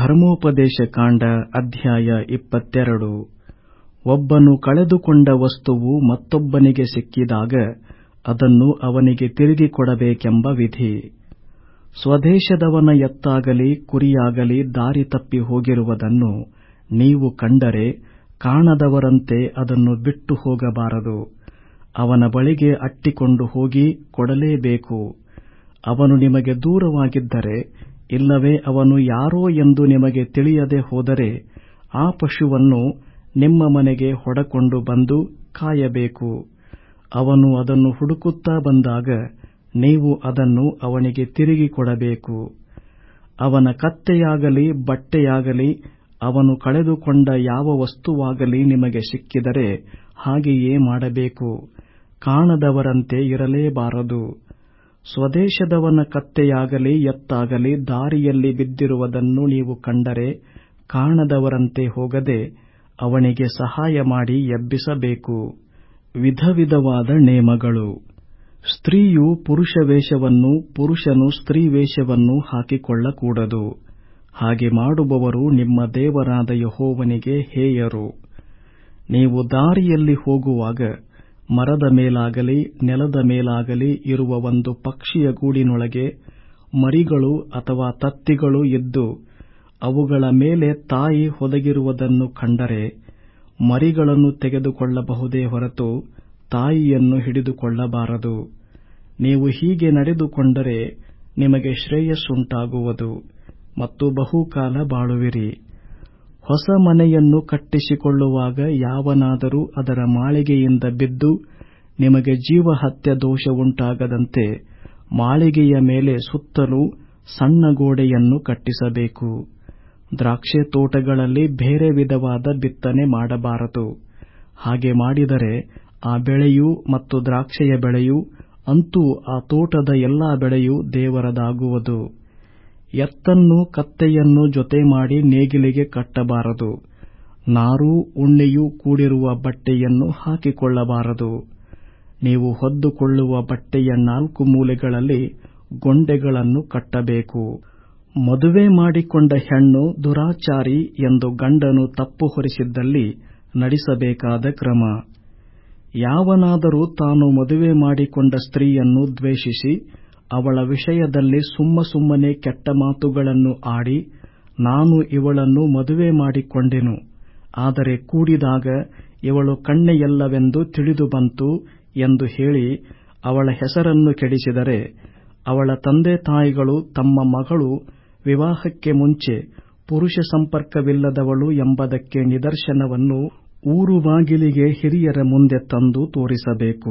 ಧರ್ಮೋಪದೇಶ ಕಾಂಡ ಅಧ್ಯಾಯ ಇಪ್ಪತ್ತೆರಡು ಒಬ್ಬನು ಕಳೆದುಕೊಂಡ ವಸ್ತುವು ಮತ್ತೊಬ್ಬನಿಗೆ ಸಿಕ್ಕಿದಾಗ ಅದನ್ನು ಅವನಿಗೆ ತಿರುಗಿ ಕೊಡಬೇಕೆಂಬ ವಿಧಿ ಸ್ವದೇಶದವನ ಎತ್ತಾಗಲಿ ಕುರಿಯಾಗಲಿ ದಾರಿ ತಪ್ಪಿ ಹೋಗಿರುವುದನ್ನು ನೀವು ಕಂಡರೆ ಕಾಣದವರಂತೆ ಅದನ್ನು ಬಿಟ್ಟು ಹೋಗಬಾರದು ಅವನ ಬಳಿಗೆ ಅಟ್ಟಿಕೊಂಡು ಹೋಗಿ ಕೊಡಲೇಬೇಕು ಅವನು ನಿಮಗೆ ದೂರವಾಗಿದ್ದರೆ ಇಲ್ಲವೇ ಅವನು ಯಾರೋ ಎಂದು ನಿಮಗೆ ತಿಳಿಯದೆ ಹೋದರೆ ಆ ಪಶುವನ್ನು ನಿಮ್ಮ ಮನೆಗೆ ಹೊಡಕೊಂಡು ಬಂದು ಕಾಯಬೇಕು ಅವನು ಅದನ್ನು ಹುಡುಕುತ್ತಾ ಬಂದಾಗ ನೀವು ಅದನ್ನು ಅವನಿಗೆ ತಿರುಗಿ ಕೊಡಬೇಕು ಅವನ ಕತ್ತೆಯಾಗಲಿ ಬಟ್ಟೆಯಾಗಲಿ ಅವನು ಕಳೆದುಕೊಂಡ ಯಾವ ವಸ್ತುವಾಗಲಿ ನಿಮಗೆ ಸಿಕ್ಕಿದರೆ ಹಾಗೆಯೇ ಮಾಡಬೇಕು ಕಾಣದವರಂತೆ ಇರಲೇಬಾರದು ಸ್ವದೇಶದವನ ಕತ್ತೆಯಾಗಲಿ ಎತ್ತಾಗಲಿ ದಾರಿಯಲ್ಲಿ ಬಿದ್ದಿರುವುದನ್ನು ನೀವು ಕಂಡರೆ ಕಾಣದವರಂತೆ ಹೋಗದೆ ಅವನಿಗೆ ಸಹಾಯ ಮಾಡಿ ಎಬ್ಬಿಸಬೇಕು ವಿಧವಿಧವಾದ ನೇಮಗಳು ಸ್ತ್ರೀಯು ಪುರುಷ ವೇಷವನ್ನು ಪುರುಷನು ಸ್ತ್ರೀ ವೇಷವನ್ನು ಹಾಕಿಕೊಳ್ಳಕೂಡದು ಹಾಗೆ ಮಾಡುವವರು ನಿಮ್ಮ ದೇವರಾದ ಯಹೋವನಿಗೆ ಹೇಯರು ನೀವು ದಾರಿಯಲ್ಲಿ ಹೋಗುವಾಗ ಮರದ ಮೇಲಾಗಲಿ ನೆಲದ ಮೇಲಾಗಲಿ ಇರುವ ಒಂದು ಪಕ್ಷಿಯ ಗೂಡಿನೊಳಗೆ ಮರಿಗಳು ಅಥವಾ ತತ್ತಿಗಳು ಇದ್ದು ಅವುಗಳ ಮೇಲೆ ತಾಯಿ ಹೊದಗಿರುವುದನ್ನು ಕಂಡರೆ ಮರಿಗಳನ್ನು ತೆಗೆದುಕೊಳ್ಳಬಹುದೇ ಹೊರತು ತಾಯಿಯನ್ನು ಹಿಡಿದುಕೊಳ್ಳಬಾರದು ನೀವು ಹೀಗೆ ನಡೆದುಕೊಂಡರೆ ನಿಮಗೆ ಶ್ರೇಯಸ್ಸುಂಟಾಗುವುದು ಮತ್ತು ಬಹುಕಾಲ ಬಾಳುವಿರಿ ಹೊಸ ಮನೆಯನ್ನು ಕಟ್ಟಿಸಿಕೊಳ್ಳುವಾಗ ಯಾವನಾದರೂ ಅದರ ಮಾಳಿಗೆಯಿಂದ ಬಿದ್ದು ನಿಮಗೆ ಜೀವಹತ್ಯ ದೋಷವುಂಟಾಗದಂತೆ ಮಾಳಿಗೆಯ ಮೇಲೆ ಸುತ್ತಲೂ ಸಣ್ಣ ಗೋಡೆಯನ್ನು ಕಟ್ಟಿಸಬೇಕು ದ್ರಾಕ್ಷೆ ತೋಟಗಳಲ್ಲಿ ಬೇರೆ ವಿಧವಾದ ಬಿತ್ತನೆ ಮಾಡಬಾರದು ಹಾಗೆ ಮಾಡಿದರೆ ಆ ಬೆಳೆಯು ಮತ್ತು ದ್ರಾಕ್ಷೆಯ ಬೆಳೆಯು ಅಂತೂ ಆ ತೋಟದ ಎಲ್ಲಾ ಬೆಳೆಯು ದೇವರದಾಗುವುದು ಎತ್ತನ್ನು ಕತ್ತೆಯನ್ನು ಜೊತೆ ಮಾಡಿ ನೇಗಿಲಿಗೆ ಕಟ್ಟಬಾರದು ನಾರೂ ಉಣ್ಣೆಯೂ ಕೂಡಿರುವ ಬಟ್ಟೆಯನ್ನು ಹಾಕಿಕೊಳ್ಳಬಾರದು ನೀವು ಹೊದ್ದುಕೊಳ್ಳುವ ಬಟ್ಟೆಯ ನಾಲ್ಕು ಮೂಲೆಗಳಲ್ಲಿ ಗೊಂಡೆಗಳನ್ನು ಕಟ್ಟಬೇಕು ಮದುವೆ ಮಾಡಿಕೊಂಡ ಹೆಣ್ಣು ದುರಾಚಾರಿ ಎಂದು ಗಂಡನು ತಪ್ಪು ಹೊರಿಸಿದ್ದಲ್ಲಿ ನಡೆಸಬೇಕಾದ ಕ್ರಮ ಯಾವನಾದರೂ ತಾನು ಮದುವೆ ಮಾಡಿಕೊಂಡ ಸ್ತ್ರೀಯನ್ನು ದ್ವೇಷಿಸಿ ಅವಳ ವಿಷಯದಲ್ಲಿ ಸುಮ್ಮ ಸುಮ್ಮನೆ ಕೆಟ್ಟ ಮಾತುಗಳನ್ನು ಆಡಿ ನಾನು ಇವಳನ್ನು ಮದುವೆ ಮಾಡಿಕೊಂಡೆನು ಆದರೆ ಕೂಡಿದಾಗ ಇವಳು ಕಣ್ಣೆಯಲ್ಲವೆಂದು ತಿಳಿದು ಬಂತು ಎಂದು ಹೇಳಿ ಅವಳ ಹೆಸರನ್ನು ಕೆಡಿಸಿದರೆ ಅವಳ ತಂದೆ ತಾಯಿಗಳು ತಮ್ಮ ಮಗಳು ವಿವಾಹಕ್ಕೆ ಮುಂಚೆ ಪುರುಷ ಸಂಪರ್ಕವಿಲ್ಲದವಳು ಎಂಬುದಕ್ಕೆ ನಿದರ್ಶನವನ್ನು ಊರು ಬಾಗಿಲಿಗೆ ಹಿರಿಯರ ಮುಂದೆ ತಂದು ತೋರಿಸಬೇಕು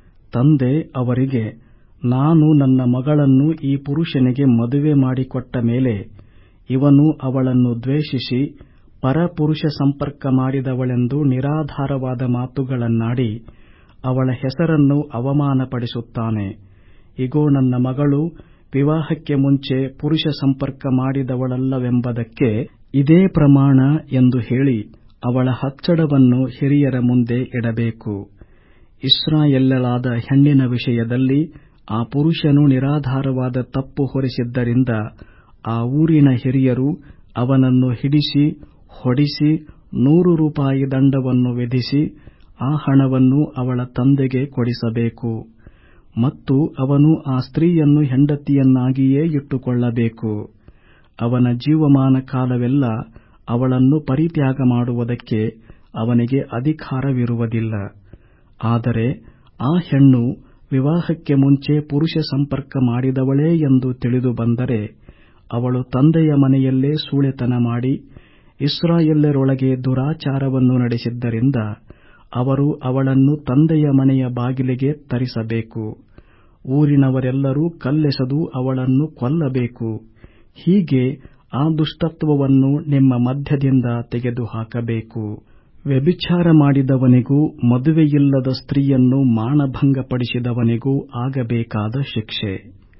ತಂದೆ ಅವರಿಗೆ ನಾನು ನನ್ನ ಮಗಳನ್ನು ಈ ಪುರುಷನಿಗೆ ಮದುವೆ ಮಾಡಿಕೊಟ್ಟ ಮೇಲೆ ಇವನು ಅವಳನ್ನು ದ್ವೇಷಿಸಿ ಪರಪುರುಷ ಸಂಪರ್ಕ ಮಾಡಿದವಳೆಂದು ನಿರಾಧಾರವಾದ ಮಾತುಗಳನ್ನಾಡಿ ಅವಳ ಹೆಸರನ್ನು ಅವಮಾನಪಡಿಸುತ್ತಾನೆ ಇಗೋ ನನ್ನ ಮಗಳು ವಿವಾಹಕ್ಕೆ ಮುಂಚೆ ಪುರುಷ ಸಂಪರ್ಕ ಮಾಡಿದವಳಲ್ಲವೆಂಬುದಕ್ಕೆ ಇದೇ ಪ್ರಮಾಣ ಎಂದು ಹೇಳಿ ಅವಳ ಹಚ್ಚಡವನ್ನು ಹಿರಿಯರ ಮುಂದೆ ಇಡಬೇಕು ಇಸ್ರಾಯೇಲ್ಯಳಾದ ಹೆಣ್ಣಿನ ವಿಷಯದಲ್ಲಿ ಆ ಪುರುಷನು ನಿರಾಧಾರವಾದ ತಪ್ಪು ಹೊರಿಸಿದ್ದರಿಂದ ಆ ಊರಿನ ಹಿರಿಯರು ಅವನನ್ನು ಹಿಡಿಸಿ ಹೊಡಿಸಿ ನೂರು ರೂಪಾಯಿ ದಂಡವನ್ನು ವಿಧಿಸಿ ಆ ಹಣವನ್ನು ಅವಳ ತಂದೆಗೆ ಕೊಡಿಸಬೇಕು ಮತ್ತು ಅವನು ಆ ಸ್ತ್ರೀಯನ್ನು ಹೆಂಡತಿಯನ್ನಾಗಿಯೇ ಇಟ್ಟುಕೊಳ್ಳಬೇಕು ಅವನ ಜೀವಮಾನ ಕಾಲವೆಲ್ಲ ಅವಳನ್ನು ಪರಿತ್ಯಾಗ ಮಾಡುವುದಕ್ಕೆ ಅವನಿಗೆ ಅಧಿಕಾರವಿರುವುದಿಲ್ಲ ಆದರೆ ಆ ಹೆಣ್ಣು ವಿವಾಹಕ್ಕೆ ಮುಂಚೆ ಪುರುಷ ಸಂಪರ್ಕ ಮಾಡಿದವಳೇ ಎಂದು ತಿಳಿದು ಬಂದರೆ ಅವಳು ತಂದೆಯ ಮನೆಯಲ್ಲೇ ಸೂಳೆತನ ಮಾಡಿ ಇಸ್ರಾಯೇಲ್ಯರೊಳಗೆ ದುರಾಚಾರವನ್ನು ನಡೆಸಿದ್ದರಿಂದ ಅವರು ಅವಳನ್ನು ತಂದೆಯ ಮನೆಯ ಬಾಗಿಲಿಗೆ ತರಿಸಬೇಕು ಊರಿನವರೆಲ್ಲರೂ ಕಲ್ಲೆಸೆದು ಅವಳನ್ನು ಕೊಲ್ಲಬೇಕು ಹೀಗೆ ಆ ದುಷ್ಟತ್ವವನ್ನು ನಿಮ್ಮ ಮಧ್ಯದಿಂದ ತೆಗೆದುಹಾಕಬೇಕು ವ್ಯಭಿಚಾರ ಮಾಡಿದವನಿಗೂ ಮದುವೆಯಿಲ್ಲದ ಸ್ತ್ರೀಯನ್ನು ಮಾನಭಂಗಪಡಿಸಿದವನಿಗೂ ಆಗಬೇಕಾದ ಶಿಕ್ಷೆ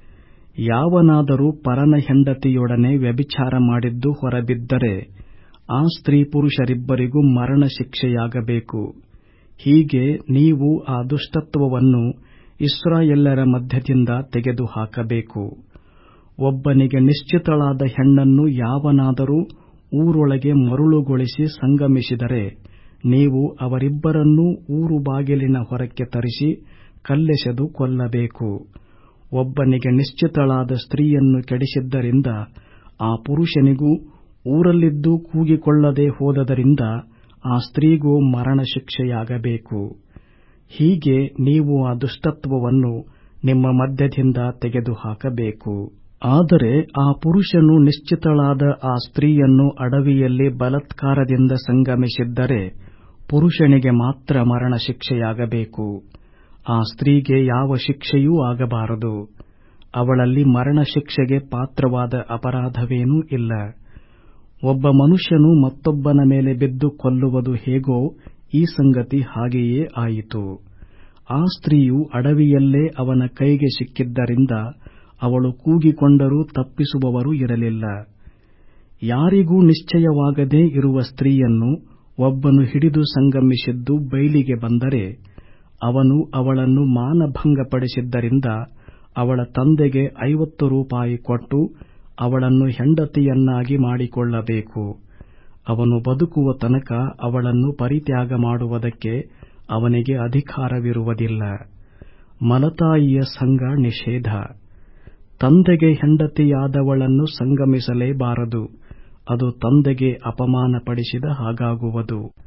ಯಾವನಾದರೂ ಪರನ ಹೆಂಡತಿಯೊಡನೆ ವ್ಯಭಿಚಾರ ಮಾಡಿದ್ದು ಹೊರಬಿದ್ದರೆ ಆ ಸ್ತ್ರೀ ಪುರುಷರಿಬ್ಬರಿಗೂ ಮರಣ ಶಿಕ್ಷೆಯಾಗಬೇಕು ಹೀಗೆ ನೀವು ಆ ದುಷ್ಟತ್ವವನ್ನು ಇಸ್ರಾಯೇಲ್ಯರ ಮಧ್ಯದಿಂದ ತೆಗೆದುಹಾಕಬೇಕು ಒಬ್ಬನಿಗೆ ನಿಶ್ಚಿತಳಾದ ಹೆಣ್ಣನ್ನು ಯಾವನಾದರೂ ಊರೊಳಗೆ ಮರುಳುಗೊಳಿಸಿ ಸಂಗಮಿಸಿದರೆ ನೀವು ಅವರಿಬ್ಬರನ್ನೂ ಊರು ಬಾಗಿಲಿನ ಹೊರಕ್ಕೆ ತರಿಸಿ ಕಲ್ಲೆಸೆದು ಕೊಲ್ಲಬೇಕು ಒಬ್ಬನಿಗೆ ನಿಶ್ಚಿತಳಾದ ಸ್ತ್ರೀಯನ್ನು ಕೆಡಿಸಿದ್ದರಿಂದ ಆ ಪುರುಷನಿಗೂ ಊರಲ್ಲಿದ್ದು ಕೂಗಿಕೊಳ್ಳದೆ ಹೋದದರಿಂದ ಆ ಸ್ತ್ರೀಗೂ ಮರಣಶಿಕ್ಷೆಯಾಗಬೇಕು ಹೀಗೆ ನೀವು ಆ ದುಷ್ಟತ್ವವನ್ನು ನಿಮ್ಮ ಮಧ್ಯದಿಂದ ತೆಗೆದುಹಾಕಬೇಕು ಆದರೆ ಆ ಪುರುಷನು ನಿಶ್ಚಿತಳಾದ ಆ ಸ್ತ್ರೀಯನ್ನು ಅಡವಿಯಲ್ಲಿ ಬಲಾತ್ಕಾರದಿಂದ ಸಂಗಮಿಸಿದ್ದರೆ ಪುರುಷನಿಗೆ ಮಾತ್ರ ಮರಣಶಿಕ್ಷೆಯಾಗಬೇಕು ಆ ಸ್ತ್ರೀಗೆ ಯಾವ ಶಿಕ್ಷೆಯೂ ಆಗಬಾರದು ಅವಳಲ್ಲಿ ಮರಣಶಿಕ್ಷೆಗೆ ಪಾತ್ರವಾದ ಅಪರಾಧವೇನೂ ಇಲ್ಲ ಒಬ್ಬ ಮನುಷ್ಯನು ಮತ್ತೊಬ್ಬನ ಮೇಲೆ ಬಿದ್ದು ಕೊಲ್ಲುವುದು ಹೇಗೋ ಈ ಸಂಗತಿ ಹಾಗೆಯೇ ಆಯಿತು ಆ ಸ್ತ್ರೀಯು ಅಡವಿಯಲ್ಲೇ ಅವನ ಕೈಗೆ ಸಿಕ್ಕಿದ್ದರಿಂದ ಅವಳು ಕೂಗಿಕೊಂಡರೂ ತಪ್ಪಿಸುವವರು ಇರಲಿಲ್ಲ ಯಾರಿಗೂ ನಿಶ್ಚಯವಾಗದೇ ಇರುವ ಸ್ತ್ರೀಯನ್ನು ಒಬ್ಬನು ಹಿಡಿದು ಸಂಗಮಿಸಿದ್ದು ಬೈಲಿಗೆ ಬಂದರೆ ಅವನು ಅವಳನ್ನು ಮಾನಭಂಗಪಡಿಸಿದ್ದರಿಂದ ಅವಳ ತಂದೆಗೆ ಐವತ್ತು ರೂಪಾಯಿ ಕೊಟ್ಟು ಅವಳನ್ನು ಹೆಂಡತಿಯನ್ನಾಗಿ ಮಾಡಿಕೊಳ್ಳಬೇಕು ಅವನು ಬದುಕುವ ತನಕ ಅವಳನ್ನು ಪರಿತ್ಯಾಗ ಮಾಡುವುದಕ್ಕೆ ಅವನಿಗೆ ಅಧಿಕಾರವಿರುವುದಿಲ್ಲ ಮಲತಾಯಿಯ ಸಂಗ ನಿಷೇಧ ತಂದೆಗೆ ಹೆಂಡತಿಯಾದವಳನ್ನು ಸಂಗಮಿಸಲೇಬಾರದು ಅದು ತಂದೆಗೆ ಅಪಮಾನಪಡಿಸಿದ ಹಾಗಾಗುವುದು